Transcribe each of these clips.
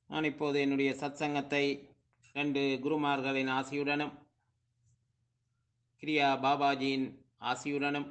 நான் இப்போது என்னுடைய சத்சங்கத்தை ரெண்டு குருமார்களின் ஆசியுடனும் கிரியா பாபாஜியின் ஆசியுடனும்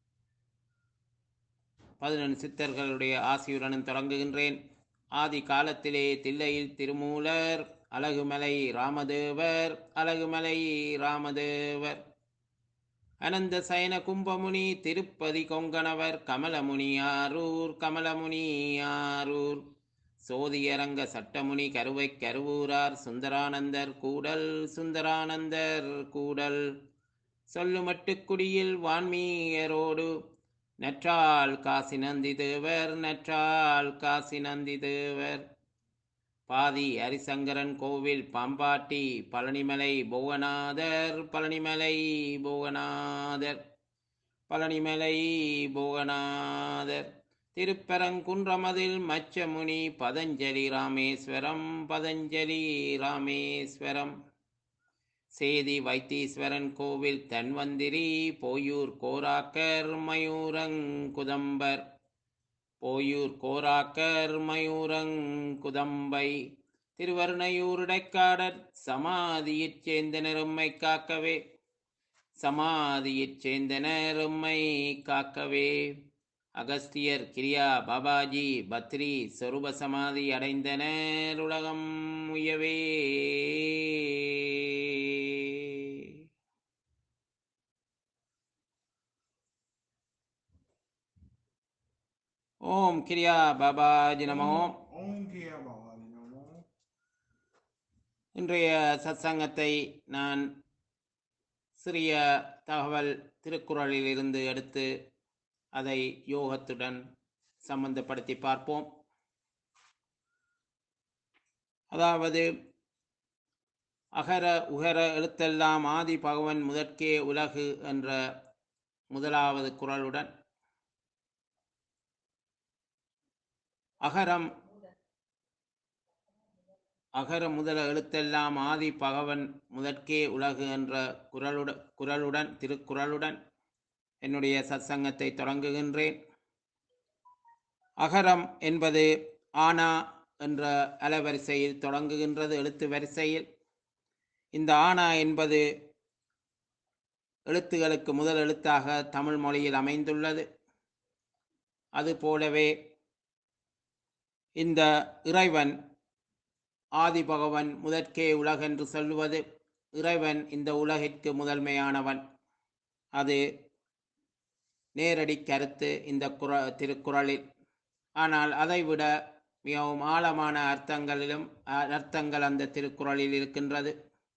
பதினெண் சித்தர்களுடைய ஆசியுடனும் தொடங்குகின்றேன் ஆதி காலத்திலே தில்லையில் திருமூலர் அழகுமலை ராமதேவர் அழகுமலை ராமதேவர் அனந்த சயன கும்பமுனி திருப்பதி கொங்கணவர் கமலமுனி ஆரூர் கமலமுனி ஆரூர் சோதியரங்க சட்டமுனி கருவை கருவூரார் சுந்தரானந்தர் கூடல் சுந்தரானந்தர் கூடல் சொல்லுமட்டுக்குடியில் வான்மீயரோடு நற்றால் காசி நந்தி தேவர் நற்றால் காசி நந்தி தேவர் பாதி ஹரிசங்கரன் கோவில் பாம்பாட்டி பழனிமலை புவனாதர் பழனிமலை புவனாதர் பழனிமலை புவனாதர் திருப்பரங்குன்றமதில் மச்சமுனி பதஞ்சலி ராமேஸ்வரம் பதஞ்சலி ராமேஸ்வரம் சேதி வைத்தீஸ்வரன் கோவில் தன்வந்திரி போயூர் கோராக்கர் மயூரங்குதம்பர் போயூர் கோராக்கர் மயூரங்குதம்பை திருவருணையூர் இடைக்காடர் சமாதியிற் சேர்ந்தனர் உம்மை காக்கவே சமாதியிற் சேர்ந்தனர் உம்மை காக்கவே அகஸ்தியர் கிரியா பாபாஜி பத்ரி சொரூப சமாதி அடைந்தனர் உலகம் உயவே ஓம் கிரியா பாபாஜி நமோ ஓம் கியா பவானி நமோ இன்றைய சத்சங்கத்தை நான் சிறிய தகவல் திருக்குறளில் இருந்து எடுத்து அதை யோகத்துடன் சம்பந்தப்படுத்தி பார்ப்போம் அதாவது அகர உகர எழுத்தெல்லாம் ஆதி பகவன் முதற்கே உலகு என்ற முதலாவது குறளுடன் அகரம் அகர முதல எழுத்தெல்லாம் ஆதி பகவன் முதற்கே உலகு என்ற குரலுட குரலுடன் திருக்குறளுடன் என்னுடைய சத்சங்கத்தை தொடங்குகின்றேன் அகரம் என்பது ஆனா என்ற அலவரிசையில் தொடங்குகின்றது எழுத்து வரிசையில் இந்த ஆனா என்பது எழுத்துகளுக்கு முதல் எழுத்தாக தமிழ் மொழியில் அமைந்துள்ளது அதுபோலவே இந்த இறைவன் ஆதி பகவன் முதற்கே உலகென்று சொல்லுவது இறைவன் இந்த உலகிற்கு முதன்மையானவன் அது நேரடி கருத்து இந்த குர திருக்குறளில் ஆனால் அதைவிட மிகவும் ஆழமான அர்த்தங்களிலும் அ- அர்த்தங்கள் அந்த திருக்குறளில் இருக்கின்றது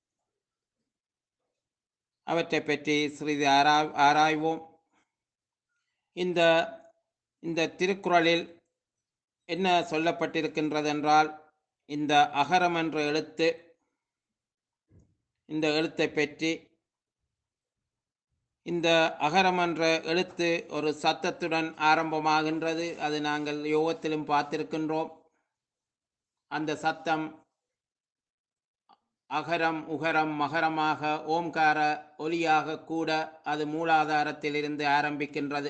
அவற்றை பற்றி சிறிது ஆரா ஆராய்வோம் இந்த இந்த திருக்குறளில் என்ன சொல்லப்பட்டிருக்கின்றது என்றால் இந்த அகரம் என்ற எழுத்து இந்த எழுத்தை பற்றி இந்த அகரம் என்ற எழுத்து ஒரு சத்தத்துடன் ஆரம்பமாகின்றது அது நாங்கள் யோகத்திலும் பார்த்திருக்கின்றோம் அந்த சத்தம் அகரம் உகரம் மகரமாக ஓம்கார ஒலியாக கூட அது மூலாதாரத்திலிருந்து ஆரம்பிக்கின்றது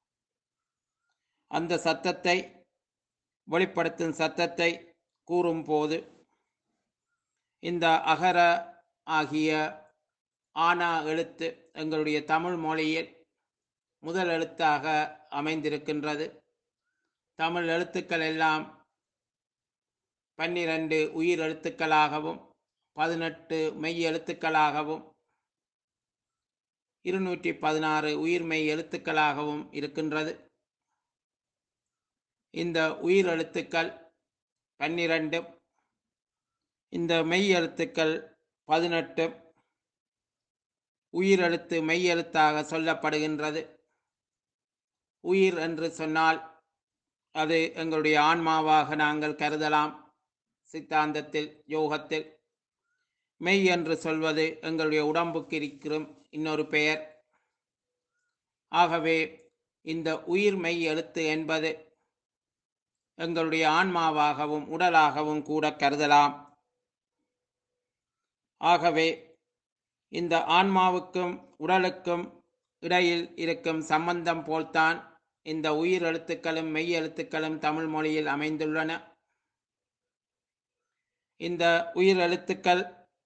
அந்த சத்தத்தை வெளிப்படுத்தும் சத்தத்தை கூறும்போது இந்த அகர ஆகிய ஆனா எழுத்து எங்களுடைய தமிழ் மொழியில் முதல் எழுத்தாக அமைந்திருக்கின்றது தமிழ் எழுத்துக்கள் எல்லாம் பன்னிரண்டு உயிர் எழுத்துக்களாகவும் பதினெட்டு மெய் எழுத்துக்களாகவும் இருநூற்றி பதினாறு உயிர்மெய் எழுத்துக்களாகவும் இருக்கின்றது இந்த உயிர் எழுத்துக்கள் பன்னிரண்டு இந்த மெய் எழுத்துக்கள் பதினெட்டு உயிர் எழுத்து மெய் எழுத்தாக சொல்லப்படுகின்றது உயிர் என்று சொன்னால் அது எங்களுடைய ஆன்மாவாக நாங்கள் கருதலாம் சித்தாந்தத்தில் யோகத்தில் மெய் என்று சொல்வது எங்களுடைய உடம்புக்கு இருக்கிற இன்னொரு பெயர் ஆகவே இந்த உயிர் மெய் எழுத்து என்பது எங்களுடைய ஆன்மாவாகவும் உடலாகவும் கூட கருதலாம் ஆகவே இந்த ஆன்மாவுக்கும் உடலுக்கும் இடையில் இருக்கும் சம்பந்தம் போல்தான் இந்த உயிர் எழுத்துக்களும் மெய் எழுத்துக்களும் தமிழ் மொழியில் அமைந்துள்ளன இந்த உயிர் எழுத்துக்கள்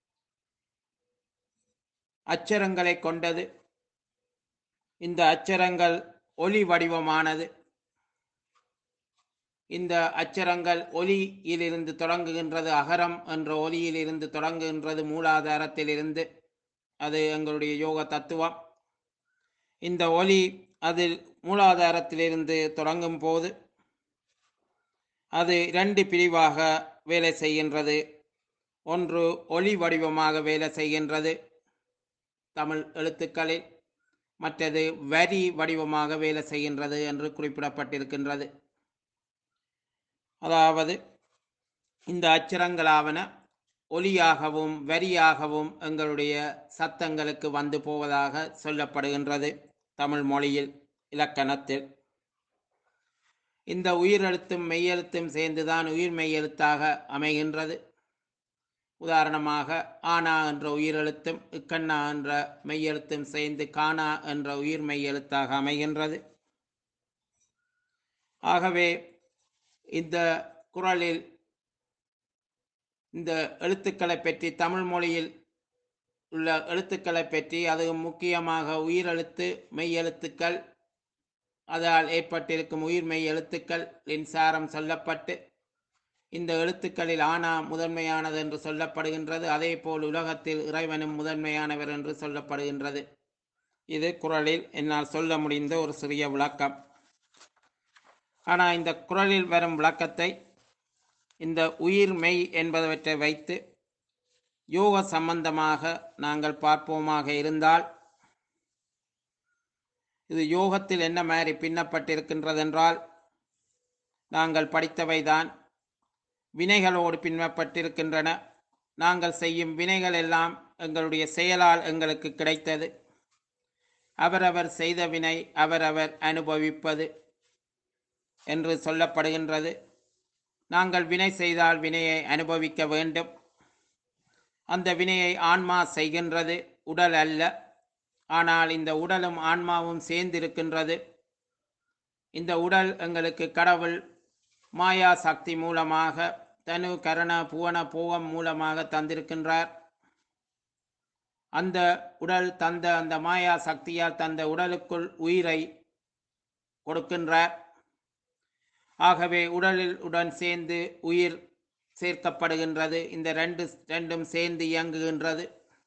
அச்சரங்களை கொண்டது இந்த அச்சரங்கள் ஒளி வடிவமானது இந்த அச்சரங்கள் ஒலியிலிருந்து தொடங்குகின்றது அகரம் என்ற ஒலியிலிருந்து தொடங்குகின்றது மூலாதாரத்திலிருந்து அது எங்களுடைய யோக தத்துவம் இந்த ஒலி அதில் மூலாதாரத்திலிருந்து தொடங்கும் போது அது இரண்டு பிரிவாக வேலை செய்கின்றது ஒன்று ஒளி வடிவமாக வேலை செய்கின்றது தமிழ் எழுத்துக்களில் மற்றது வரி வடிவமாக வேலை செய்கின்றது என்று குறிப்பிடப்பட்டிருக்கின்றது அதாவது இந்த அச்சரங்களாவன ஒலியாகவும் வரியாகவும் எங்களுடைய சத்தங்களுக்கு வந்து போவதாக சொல்லப்படுகின்றது தமிழ் மொழியில் இலக்கணத்தில் இந்த உயிரெழுத்தும் மெய்யெழுத்தும் சேர்ந்துதான் உயிர் மெய்யெழுத்தாக அமைகின்றது உதாரணமாக ஆனா என்ற உயிரெழுத்தும் இக்கண்ணா என்ற மெய்யெழுத்தும் சேர்ந்து கானா என்ற உயிர் மெய்யெழுத்தாக அமைகின்றது ஆகவே இந்த குரலில் இந்த எழுத்துக்களை பற்றி தமிழ் மொழியில் உள்ள எழுத்துக்களை பற்றி அதுவும் முக்கியமாக உயிரெழுத்து மெய்யெழுத்துக்கள் அதால் ஏற்பட்டிருக்கும் உயிர் மெய் எழுத்துக்களின் சாரம் சொல்லப்பட்டு இந்த எழுத்துக்களில் ஆனா முதன்மையானது என்று சொல்லப்படுகின்றது அதே போல் உலகத்தில் இறைவனும் முதன்மையானவர் என்று சொல்லப்படுகின்றது இது குரலில் என்னால் சொல்ல முடிந்த ஒரு சிறிய விளக்கம் ஆனால் இந்த குரலில் வரும் விளக்கத்தை இந்த உயிர் மெய் என்பவற்றை வைத்து யோக சம்பந்தமாக நாங்கள் பார்ப்போமாக இருந்தால் இது யோகத்தில் என்ன மாதிரி பின்னப்பட்டிருக்கின்றதென்றால் நாங்கள் படித்தவைதான் வினைகளோடு பின்னப்பட்டிருக்கின்றன நாங்கள் செய்யும் வினைகள் எல்லாம் எங்களுடைய செயலால் எங்களுக்கு கிடைத்தது அவரவர் செய்த வினை அவரவர் அனுபவிப்பது என்று சொல்லப்படுகின்றது நாங்கள் வினை செய்தால் வினையை அனுபவிக்க வேண்டும் அந்த வினையை ஆன்மா செய்கின்றது உடல் அல்ல ஆனால் இந்த உடலும் ஆன்மாவும் சேர்ந்திருக்கின்றது இந்த உடல் எங்களுக்கு கடவுள் மாயா சக்தி மூலமாக தனு கரண புவன போகம் மூலமாக தந்திருக்கின்றார் அந்த உடல் தந்த அந்த மாயா சக்தியால் தந்த உடலுக்குள் உயிரை கொடுக்கின்றார் ஆகவே உடலில் உடன் சேர்ந்து உயிர் சேர்க்கப்படுகின்றது இந்த ரெண்டு ரெண்டும் சேர்ந்து இயங்குகின்றது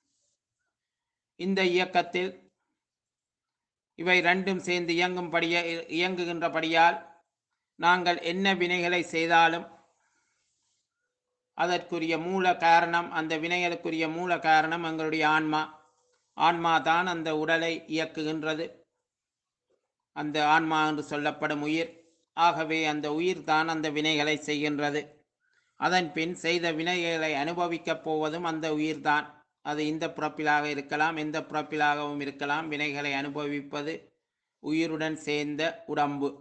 இந்த இயக்கத்தில் இவை ரெண்டும் சேர்ந்து இயங்கும்படிய இயங்குகின்றபடியால் நாங்கள் என்ன வினைகளை செய்தாலும் அதற்குரிய மூல காரணம் அந்த வினைகளுக்குரிய மூல காரணம் எங்களுடைய ஆன்மா ஆன்மா தான் அந்த உடலை இயக்குகின்றது அந்த ஆன்மா என்று சொல்லப்படும் உயிர் ஆகவே அந்த உயிர் தான் அந்த வினைகளை செய்கின்றது அதன் பின் செய்த வினைகளை அனுபவிக்கப் போவதும் அந்த உயிர்தான் அது இந்த பிறப்பிலாக இருக்கலாம் எந்த பிறப்பிலாகவும் இருக்கலாம் வினைகளை அனுபவிப்பது உயிருடன் சேர்ந்த உடம்பு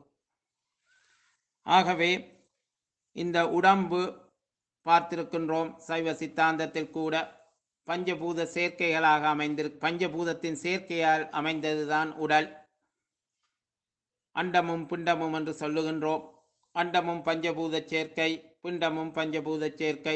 ஆகவே இந்த உடம்பு பார்த்திருக்கின்றோம் சைவ சித்தாந்தத்தில் கூட பஞ்சபூத சேர்க்கைகளாக அமைந்திரு பஞ்சபூதத்தின் சேர்க்கையால் அமைந்ததுதான் உடல் அண்டமும் பிண்டமும் என்று சொல்லுகின்றோம் அண்டமும் பஞ்சபூத சேர்க்கை பிண்டமும் பஞ்சபூத சேர்க்கை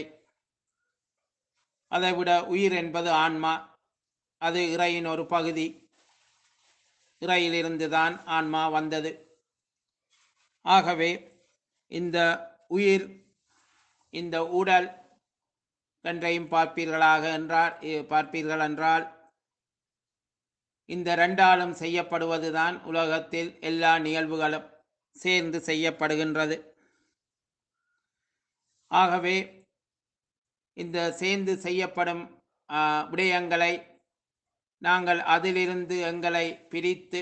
அதைவிட உயிர் என்பது ஆன்மா அது இறையின் ஒரு பகுதி இறையிலிருந்து தான் ஆன்மா வந்தது ஆகவே இந்த உயிர் இந்த உடல் ரெண்டையும் பார்ப்பீர்களாக என்றால் பார்ப்பீர்கள் என்றால் இந்த ரெண்டாலும் செய்யப்படுவதுதான் உலகத்தில் எல்லா நிகழ்வுகளும் சேர்ந்து செய்யப்படுகின்றது ஆகவே இந்த சேர்ந்து செய்யப்படும் விடயங்களை நாங்கள் அதிலிருந்து எங்களை பிரித்து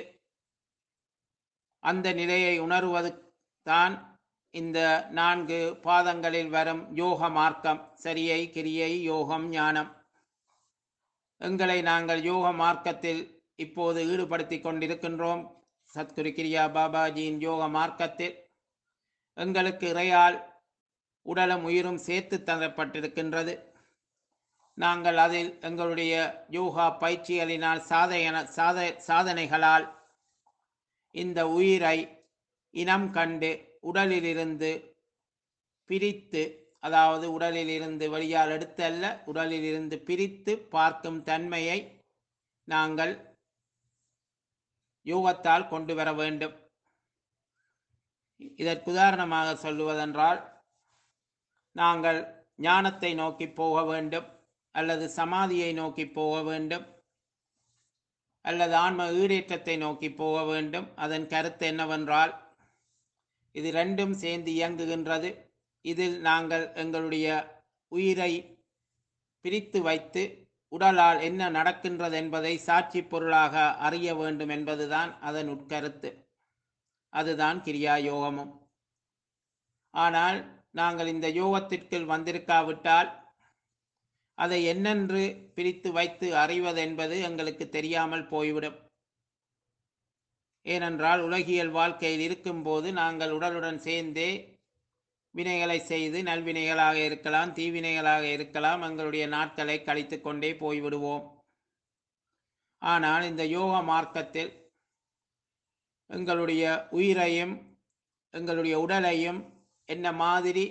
அந்த நிலையை உணர்வது தான் இந்த நான்கு பாதங்களில் வரும் யோக மார்க்கம் சரியை கிரியை யோகம் ஞானம் எங்களை நாங்கள் யோக மார்க்கத்தில் இப்போது ஈடுபடுத்தி கொண்டிருக்கின்றோம் சத்குரு கிரியா பாபாஜியின் யோக மார்க்கத்தில் எங்களுக்கு இறையால் உடலும் உயிரும் சேர்த்து தரப்பட்டிருக்கின்றது நாங்கள் அதில் எங்களுடைய யோகா பயிற்சிகளினால் சாதன சாத சாதனைகளால் இந்த உயிரை இனம் கண்டு உடலிலிருந்து பிரித்து அதாவது உடலில் இருந்து வெளியால் எடுத்து அல்ல உடலில் இருந்து பிரித்து பார்க்கும் தன்மையை நாங்கள் யோகத்தால் கொண்டு வர வேண்டும் இதற்கு உதாரணமாக சொல்லுவதென்றால் நாங்கள் ஞானத்தை நோக்கி போக வேண்டும் அல்லது சமாதியை நோக்கி போக வேண்டும் அல்லது ஆன்ம ஈடேற்றத்தை நோக்கி போக வேண்டும் அதன் கருத்து என்னவென்றால் இது ரெண்டும் சேர்ந்து இயங்குகின்றது இதில் நாங்கள் எங்களுடைய உயிரை பிரித்து வைத்து உடலால் என்ன நடக்கின்றது என்பதை சாட்சி பொருளாக அறிய வேண்டும் என்பதுதான் அதன் உட்கருத்து அதுதான் கிரியா யோகமும் ஆனால் நாங்கள் இந்த யோகத்திற்குள் வந்திருக்காவிட்டால் அதை என்னென்று பிரித்து வைத்து அறிவதென்பது எங்களுக்கு தெரியாமல் போய்விடும் ஏனென்றால் உலகியல் வாழ்க்கையில் இருக்கும்போது நாங்கள் உடலுடன் சேர்ந்தே வினைகளை செய்து நல்வினைகளாக இருக்கலாம் தீவினைகளாக இருக்கலாம் எங்களுடைய நாட்களை கழித்து கொண்டே போய்விடுவோம் ஆனால் இந்த யோக மார்க்கத்தில் எங்களுடைய உயிரையும் எங்களுடைய உடலையும் என்ன மாதிரி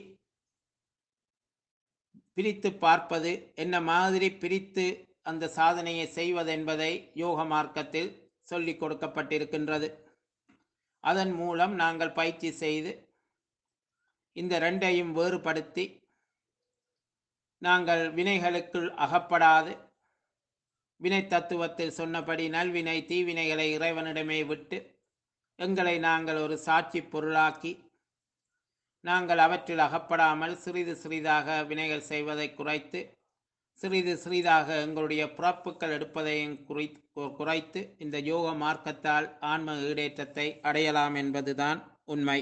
பிரித்து பார்ப்பது என்ன மாதிரி பிரித்து அந்த சாதனையை செய்வதென்பதை யோக மார்க்கத்தில் சொல்லிக் கொடுக்கப்பட்டிருக்கின்றது அதன் மூலம் நாங்கள் பயிற்சி செய்து இந்த ரெண்டையும் வேறுபடுத்தி நாங்கள் வினைகளுக்குள் அகப்படாது வினை தத்துவத்தில் சொன்னபடி நல்வினை தீவினைகளை இறைவனிடமே விட்டு எங்களை நாங்கள் ஒரு சாட்சி பொருளாக்கி நாங்கள் அவற்றில் அகப்படாமல் சிறிது சிறிதாக வினைகள் செய்வதை குறைத்து சிறிது சிறிதாக எங்களுடைய பிறப்புகள் எடுப்பதையும் குறி குறைத்து இந்த யோக மார்க்கத்தால் ஆன்ம ஈடேற்றத்தை அடையலாம் என்பதுதான் உண்மை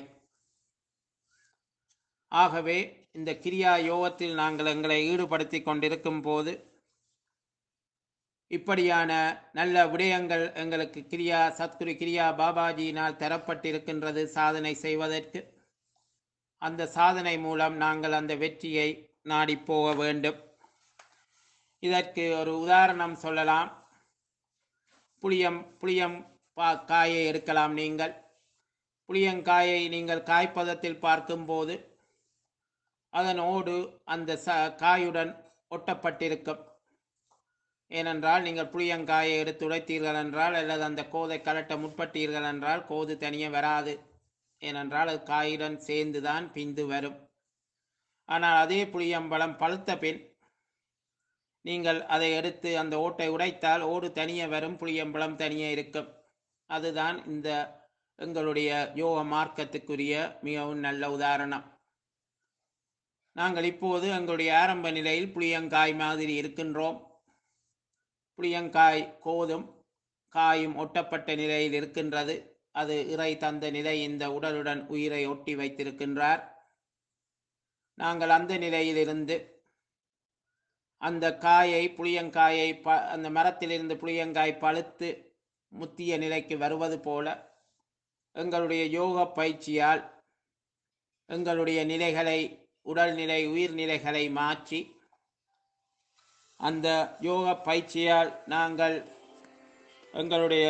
ஆகவே இந்த கிரியா யோகத்தில் நாங்கள் எங்களை ஈடுபடுத்தி கொண்டிருக்கும் போது இப்படியான நல்ல விடயங்கள் எங்களுக்கு கிரியா சத்குரு கிரியா பாபாஜியினால் தரப்பட்டிருக்கின்றது சாதனை செய்வதற்கு அந்த சாதனை மூலம் நாங்கள் அந்த வெற்றியை நாடி போக வேண்டும் இதற்கு ஒரு உதாரணம் சொல்லலாம் புளியம் புளியம் பா காயை எடுக்கலாம் நீங்கள் புளியங்காயை நீங்கள் காய்ப்பதத்தில் பார்க்கும்போது அதன் ஓடு அந்த ச காயுடன் ஒட்டப்பட்டிருக்கும் ஏனென்றால் நீங்கள் புளியங்காயை எடுத்து உடைத்தீர்கள் என்றால் அல்லது அந்த கோதை கலட்ட முற்பட்டீர்கள் என்றால் கோது தனியே வராது ஏனென்றால் அது காயுடன் சேர்ந்துதான் பிந்து வரும் ஆனால் அதே புளியம்பழம் பழுத்த பின் நீங்கள் அதை எடுத்து அந்த ஓட்டை உடைத்தால் ஓடு தனியே வரும் புளியம்பழம் தனியே இருக்கும் அதுதான் இந்த எங்களுடைய யோக மார்க்கத்துக்குரிய மிகவும் நல்ல உதாரணம் நாங்கள் இப்போது எங்களுடைய ஆரம்ப நிலையில் புளியங்காய் மாதிரி இருக்கின்றோம் புளியங்காய் கோதும் காயும் ஒட்டப்பட்ட நிலையில் இருக்கின்றது அது இறை தந்த நிலை இந்த உடலுடன் உயிரை ஒட்டி வைத்திருக்கின்றார் நாங்கள் அந்த நிலையிலிருந்து அந்த காயை புளியங்காயை ப அந்த மரத்திலிருந்து புளியங்காய் பழுத்து முத்திய நிலைக்கு வருவது போல எங்களுடைய யோக பயிற்சியால் எங்களுடைய நிலைகளை உடல்நிலை உயிர்நிலைகளை மாற்றி அந்த யோக பயிற்சியால் நாங்கள் எங்களுடைய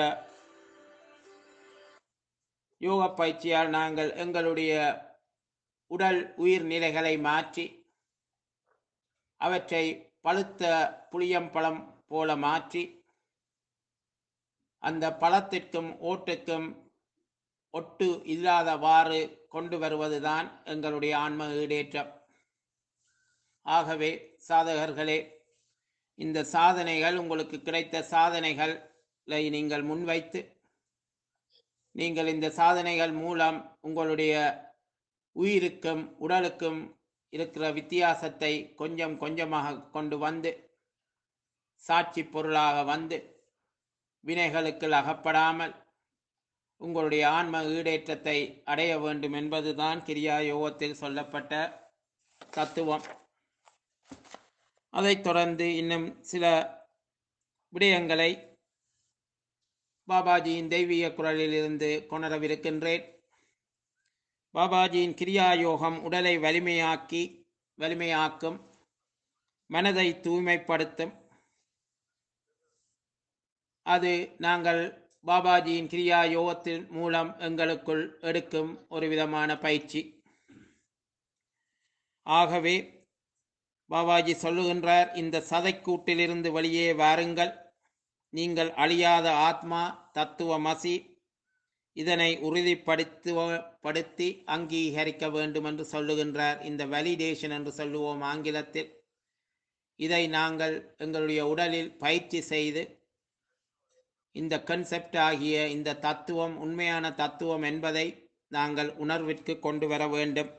யோக பயிற்சியால் நாங்கள் எங்களுடைய உடல் உயிர் நிலைகளை மாற்றி அவற்றை பழுத்த புளியம்பழம் போல மாற்றி அந்த பழத்திற்கும் ஓட்டுக்கும் ஒட்டு இல்லாதவாறு கொண்டு வருவதுதான் எங்களுடைய ஆன்ம ஈடேற்றம் ஆகவே சாதகர்களே இந்த சாதனைகள் உங்களுக்கு கிடைத்த சாதனைகளை நீங்கள் முன்வைத்து நீங்கள் இந்த சாதனைகள் மூலம் உங்களுடைய உயிருக்கும் உடலுக்கும் இருக்கிற வித்தியாசத்தை கொஞ்சம் கொஞ்சமாக கொண்டு வந்து சாட்சி பொருளாக வந்து வினைகளுக்கு அகப்படாமல் உங்களுடைய ஆன்ம ஈடேற்றத்தை அடைய வேண்டும் என்பதுதான் கிரியா யோகத்தில் சொல்லப்பட்ட தத்துவம் அதைத் தொடர்ந்து இன்னும் சில விடயங்களை பாபாஜியின் தெய்வீக குரலில் இருந்து கொணரவிருக்கின்றேன் பாபாஜியின் கிரியா யோகம் உடலை வலிமையாக்கி வலிமையாக்கும் மனதை தூய்மைப்படுத்தும் அது நாங்கள் பாபாஜியின் கிரியா யோகத்தின் மூலம் எங்களுக்குள் எடுக்கும் ஒரு விதமான பயிற்சி ஆகவே பாபாஜி சொல்லுகின்றார் இந்த சதைக்கூட்டிலிருந்து வெளியே வாருங்கள் நீங்கள் அழியாத ஆத்மா தத்துவமசி இதனை உறுதிப்படுத்துவ படுத்தி அங்கீகரிக்க வேண்டும் என்று சொல்லுகின்றார் இந்த வேலிடேஷன் என்று சொல்லுவோம் ஆங்கிலத்தில் இதை நாங்கள் எங்களுடைய உடலில் பயிற்சி செய்து இந்த கன்செப்ட் ஆகிய இந்த தத்துவம் உண்மையான தத்துவம் என்பதை நாங்கள் உணர்விற்கு கொண்டு வர வேண்டும்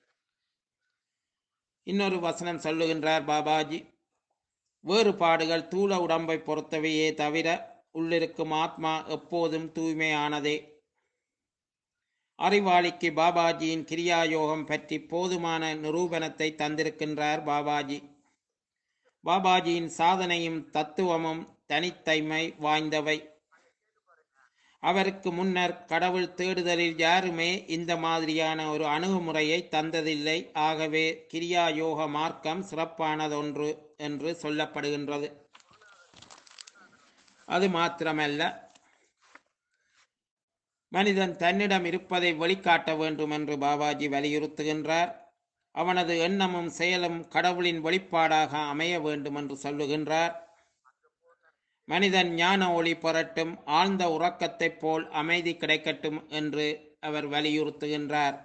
இன்னொரு வசனம் சொல்லுகின்றார் பாபாஜி வேறுபாடுகள் தூள உடம்பை பொறுத்தவையே தவிர உள்ளிருக்கும் ஆத்மா எப்போதும் தூய்மையானதே அறிவாளிக்கு பாபாஜியின் கிரியாயோகம் பற்றி போதுமான நிரூபணத்தை தந்திருக்கின்றார் பாபாஜி பாபாஜியின் சாதனையும் தத்துவமும் தனித்தன்மை வாய்ந்தவை அவருக்கு முன்னர் கடவுள் தேடுதலில் யாருமே இந்த மாதிரியான ஒரு அணுகுமுறையை தந்ததில்லை ஆகவே கிரியா யோக மார்க்கம் சிறப்பானதொன்று என்று சொல்லப்படுகின்றது அது மாத்திரமல்ல மனிதன் தன்னிடம் இருப்பதை வெளிக்காட்ட வேண்டும் என்று பாபாஜி வலியுறுத்துகின்றார் அவனது எண்ணமும் செயலும் கடவுளின் வெளிப்பாடாக அமைய வேண்டும் என்று சொல்லுகின்றார் மனிதன் ஞான ஒளி பெறட்டும் ஆழ்ந்த உறக்கத்தைப் போல் அமைதி கிடைக்கட்டும் என்று அவர் வலியுறுத்துகின்றார்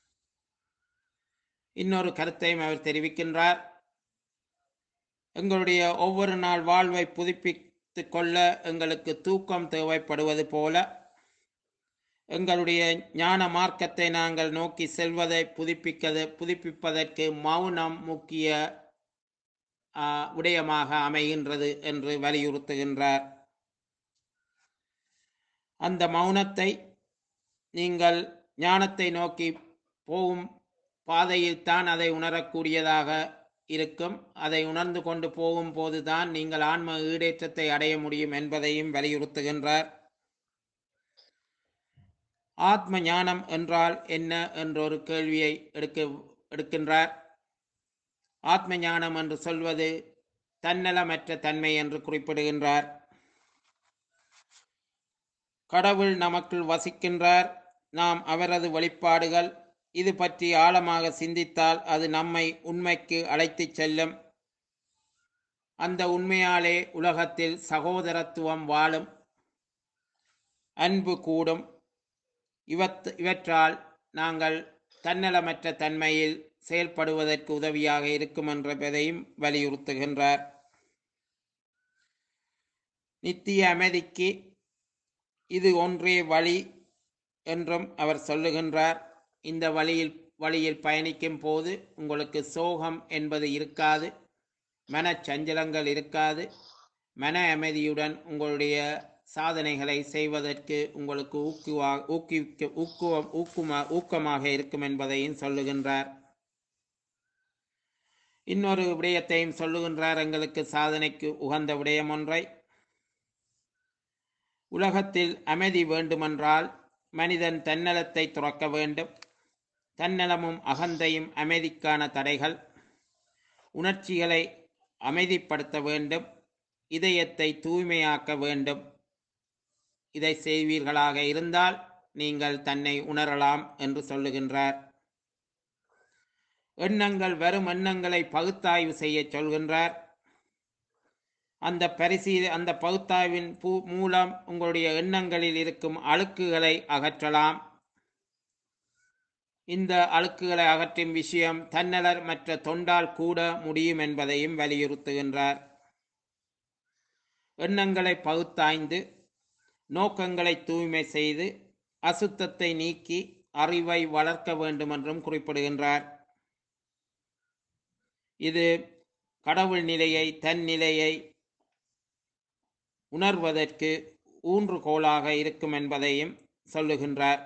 இன்னொரு கருத்தையும் அவர் தெரிவிக்கின்றார் எங்களுடைய ஒவ்வொரு நாள் வாழ்வை புதுப்பித்து கொள்ள எங்களுக்கு தூக்கம் தேவைப்படுவது போல எங்களுடைய ஞான மார்க்கத்தை நாங்கள் நோக்கி செல்வதை புதுப்பிக்கது புதுப்பிப்பதற்கு மௌனம் முக்கிய ஆ, விடயமாக அமைகின்றது என்று வலியுறுத்துகின்றார் அந்த மௌனத்தை நீங்கள் ஞானத்தை நோக்கி போகும் பாதையில் தான் அதை உணரக்கூடியதாக இருக்கும் அதை உணர்ந்து கொண்டு போகும்போது தான் நீங்கள் ஆன்ம ஈடேற்றத்தை அடைய முடியும் என்பதையும் வலியுறுத்துகின்றார் ஆத்ம ஞானம் என்றால் என்ன என்ற ஒரு கேள்வியை எடுக்க எடுக்கின்றார் ஆத்ம ஞானம் என்று சொல்வது தன்னலமற்ற தன்மை என்று குறிப்பிடுகின்றார் கடவுள் நமக்குள் வசிக்கின்றார் நாம் அவரது வெளிப்பாடுகள் இது பற்றி ஆழமாக சிந்தித்தால் அது நம்மை உண்மைக்கு அழைத்துச் செல்லும் அந்த உண்மையாலே உலகத்தில் சகோதரத்துவம் வாழும் அன்பு கூடும் இவத் இவற்றால் நாங்கள் தன்னலமற்ற தன்மையில் செயல்படுவதற்கு உதவியாக இருக்கும் என்பதையும் வலியுறுத்துகின்றார் நித்திய அமைதிக்கு இது ஒன்றே வழி என்றும் அவர் சொல்லுகின்றார் இந்த வழியில் வழியில் பயணிக்கும் போது உங்களுக்கு சோகம் என்பது இருக்காது மனச்சஞ்சலங்கள் இருக்காது மன அமைதியுடன் உங்களுடைய சாதனைகளை செய்வதற்கு உங்களுக்கு ஊக்குவா ஊக்குவிக்க ஊக்குவ ஊக்குமா ஊக்கமாக இருக்கும் என்பதையும் சொல்லுகின்றார் இன்னொரு விடயத்தையும் சொல்லுகின்றார் எங்களுக்கு சாதனைக்கு உகந்த விடயம் ஒன்றை உலகத்தில் அமைதி வேண்டுமென்றால் மனிதன் தன்னலத்தை துறக்க வேண்டும் தன்னலமும் அகந்தையும் அமைதிக்கான தடைகள் உணர்ச்சிகளை அமைதிப்படுத்த வேண்டும் இதயத்தை தூய்மையாக்க வேண்டும் இதை செய்வீர்களாக இருந்தால் நீங்கள் தன்னை உணரலாம் என்று சொல்லுகின்றார் எண்ணங்கள் வரும் எண்ணங்களை பகுத்தாய்வு செய்ய சொல்கின்றார் அந்த பரிசீல அந்த பகுத்தாய்வின் பூ மூலம் உங்களுடைய எண்ணங்களில் இருக்கும் அழுக்குகளை அகற்றலாம் இந்த அழுக்குகளை அகற்றும் விஷயம் தன்னலர் மற்ற தொண்டால் கூட முடியும் என்பதையும் வலியுறுத்துகின்றார் எண்ணங்களை பகுத்தாய்ந்து நோக்கங்களை தூய்மை செய்து அசுத்தத்தை நீக்கி அறிவை வளர்க்க வேண்டும் என்றும் குறிப்பிடுகின்றார் இது கடவுள் நிலையை தன் நிலையை உணர்வதற்கு ஊன்றுகோலாக இருக்கும் என்பதையும் சொல்லுகின்றார்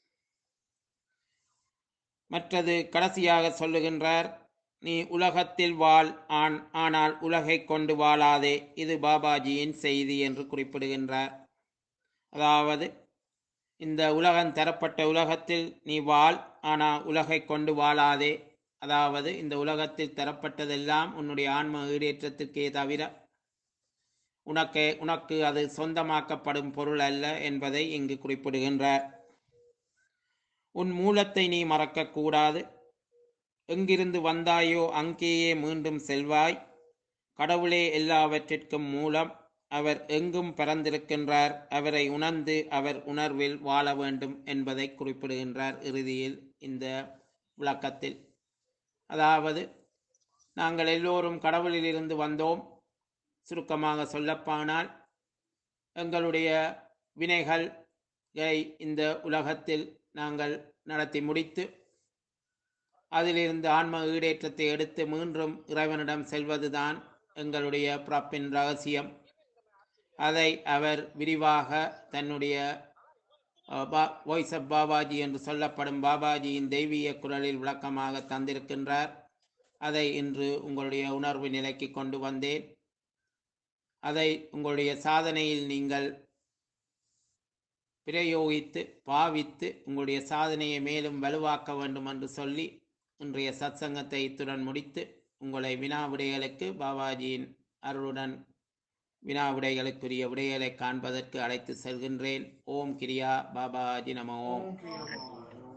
மற்றது கடைசியாக சொல்லுகின்றார் நீ உலகத்தில் வாழ் ஆன் ஆனால் உலகை கொண்டு வாழாதே இது பாபாஜியின் செய்தி என்று குறிப்பிடுகின்றார் அதாவது இந்த உலகம் தரப்பட்ட உலகத்தில் நீ வாழ் ஆனால் உலகை கொண்டு வாழாதே அதாவது இந்த உலகத்தில் தரப்பட்டதெல்லாம் உன்னுடைய ஆன்ம ஈடேற்றத்திற்கே தவிர உனக்கு உனக்கு அது சொந்தமாக்கப்படும் பொருள் அல்ல என்பதை இங்கு குறிப்பிடுகின்றார் உன் மூலத்தை நீ மறக்கக்கூடாது எங்கிருந்து வந்தாயோ அங்கேயே மீண்டும் செல்வாய் கடவுளே எல்லாவற்றிற்கும் மூலம் அவர் எங்கும் பறந்திருக்கின்றார் அவரை உணர்ந்து அவர் உணர்வில் வாழ வேண்டும் என்பதை குறிப்பிடுகின்றார் இறுதியில் இந்த விளக்கத்தில் அதாவது நாங்கள் எல்லோரும் கடவுளிலிருந்து வந்தோம் சுருக்கமாக சொல்லப்பானால் எங்களுடைய வினைகளை இந்த உலகத்தில் நாங்கள் நடத்தி முடித்து அதிலிருந்து ஆன்ம ஈடேற்றத்தை எடுத்து மீண்டும் இறைவனிடம் செல்வதுதான் எங்களுடைய பிறப்பின் ரகசியம் அதை அவர் விரிவாக தன்னுடைய வாய்ஸ் ஆஃப் பாபாஜி என்று சொல்லப்படும் பாபாஜியின் தெய்வீக குரலில் விளக்கமாக தந்திருக்கின்றார் அதை இன்று உங்களுடைய உணர்வு நிலைக்கு கொண்டு வந்தேன் அதை உங்களுடைய சாதனையில் நீங்கள் பிரயோகித்து பாவித்து உங்களுடைய சாதனையை மேலும் வலுவாக்க வேண்டும் என்று சொல்லி இன்றைய சத்சங்கத்தை இத்துடன் முடித்து உங்களை வினா விடைகளுக்கு பாபாஜியின் அருளுடன் வினா விடைகளுக்குரிய விடைகளை காண்பதற்கு அழைத்து செல்கின்றேன் ஓம் கிரியா பாபாஜி நம ஓம் ஓம் கிரியா பாபாஜி நமோ